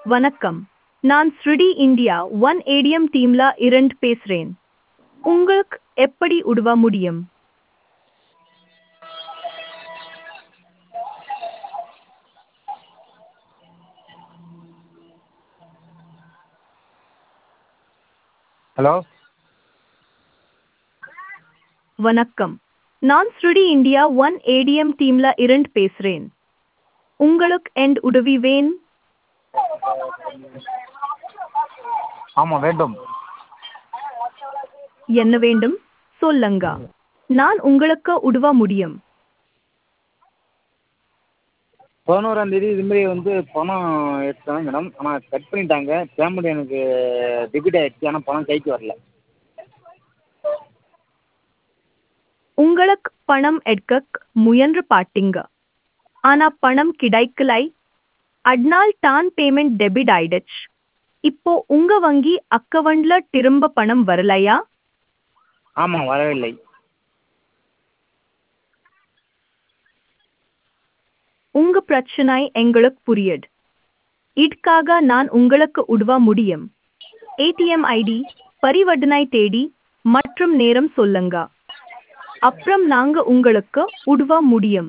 வணக்கம் நான் ஸ்ருடி இந்தியா ஒன் ஏடிஎம் டீம்ல இருந்து பேசுறேன் உங்களுக்கு எப்படி உதவ முடியும் ஹலோ வணக்கம் நான் ஸ்ருடி இந்தியா ஒன் ஏடிஎம் டீம்ல இருந்து பேசுறேன் உங்களுக்கு என் உதவி வேணும் ஆமாம் வேண்டும் என்ன வேண்டும் சொல்லுங்க நான் உங்களுக்கு உதவ முடியும் பதினோராம் தேதி இது மாதிரி வந்து பணம் எடுத்தேன் மேடம் ஆனால் கட் பண்ணிட்டாங்க பேமெண்ட் எனக்கு டெபிட் ஆயிடுச்சு ஆனால் பணம் கைக்கு வரல உங்களுக்கு பணம் எடுக்க முயன்று பாத்தீங்க ஆனா பணம் கிடைக்கலை அதனால் தான் பேமெண்ட் டெபிட் ஆயிடுச்சு இப்போ உங்க வங்கி அக்கவுண்ட்ல திரும்ப பணம் வரலையா ஆமாம் வரவில்லை உங்க பிரச்சனை எங்களுக்கு புரியுது இதுக்காக நான் உங்களுக்கு உதவ முடியும் ஏடிஎம் ஐடி பரிவர்த்தனை தேதி மற்றும் நேரம் சொல்லுங்க அப்புறம் நாங்க உங்களுக்கு உதவ முடியும்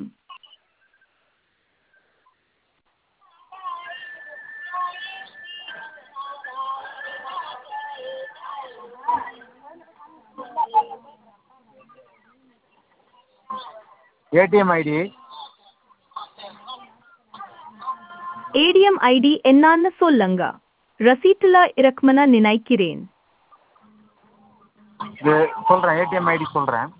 ஏடிஎம் ஐடி ஏடிஎம் ஐடி என்னன்னு சொல்லுங்க ரசீட்டுல இறக்குமன நினைக்கிறேன் இது சொல்கிறேன் ஏடிஎம் ஐடி சொல்கிறேன்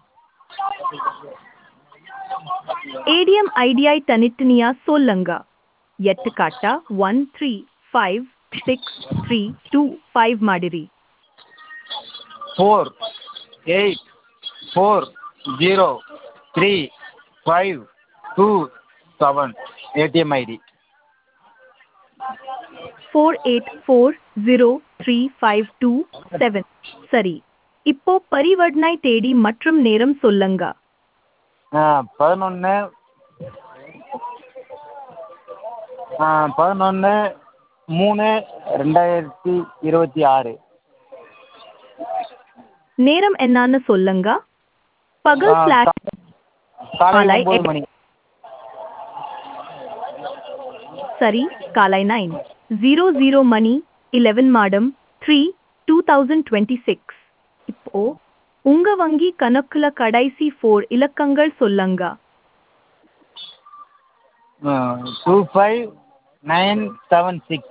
ஏடிஎம் ஐடியை தனித்தனியா சொல்லுங்க எட்டு காட்டா one three five six three two five மாதிரி four eight four zero three five two seven ATM ID four eight four zero three five two seven சரி இப்போ பரிவர்த்தனை தேதி மற்றும் நேரம் சொல்லுங்க பதினொன்று பதினொன்று மூணு ரெண்டாயிரத்தி இருபத்தி ஆறு நேரம் என்னன்னு சொல்லுங்க பகல் ஸ்லாஷ் காலை காலை ஒம்பது எட்டு. மணி சரி காலை நைன் ஜீரோ ஜீரோ மணி eleven madam three two thousand twenty six இப்போ உங்க வங்கி கணக்குல கடைசி ஃபோர் இலக்கங்கள் சொல்லுங்க two five nine seven six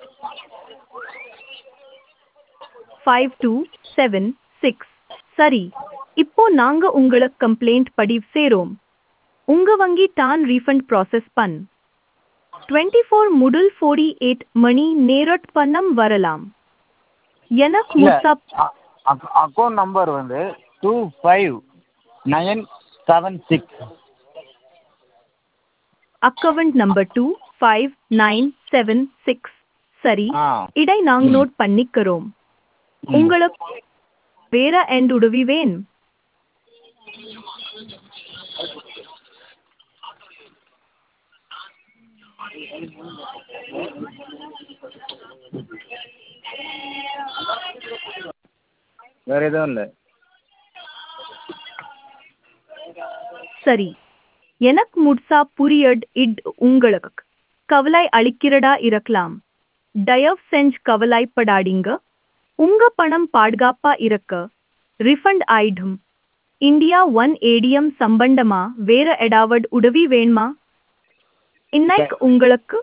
five two seven six சரி இப்போ நாங்க உங்களுக்கு கம்ப்ளைண்ட் பதிவு செய்றோம் உங்க வங்கி தான் ரீஃபண்ட் ப்ராசஸ் பண் டுவெண்ட்டி ஃபோர் முதல் ஃபோர்டி எயிட் மணி நேரட் பணம் வரலாம் எனக்கு இல்லை முசா அக்கௌண்ட் நம்பர் வந்து two five nine seven six account number two five nine seven six சரி ஆ இதை நாங்க நோட் பண்ணிக்கிறோம் உங்களுக்கு வேற எண்ட் உதவி வேணும் வேறு எதுவும் இல்லை சரி எனக்கு முட்சா புரியட் இட் உங்களுக்கு கவலை அளிக்கிறதா இருக்கலாம் தயவு செஞ்சு கவலைப்படாதீங்க உங்க பணம் பாதுகாப்பா இருக்க ரிஃபண்ட் ஆயிடும் இந்தியா ஒன் ஏடிஎம் சம்பந்தமா வேற ஏதாவது உதவி வேணுமா இன்னைக்கு உங்களுக்கு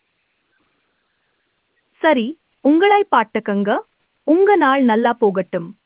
சரி உங்களை பாட்டுக்கங்க உங்க நாள் நல்லா போகட்டும்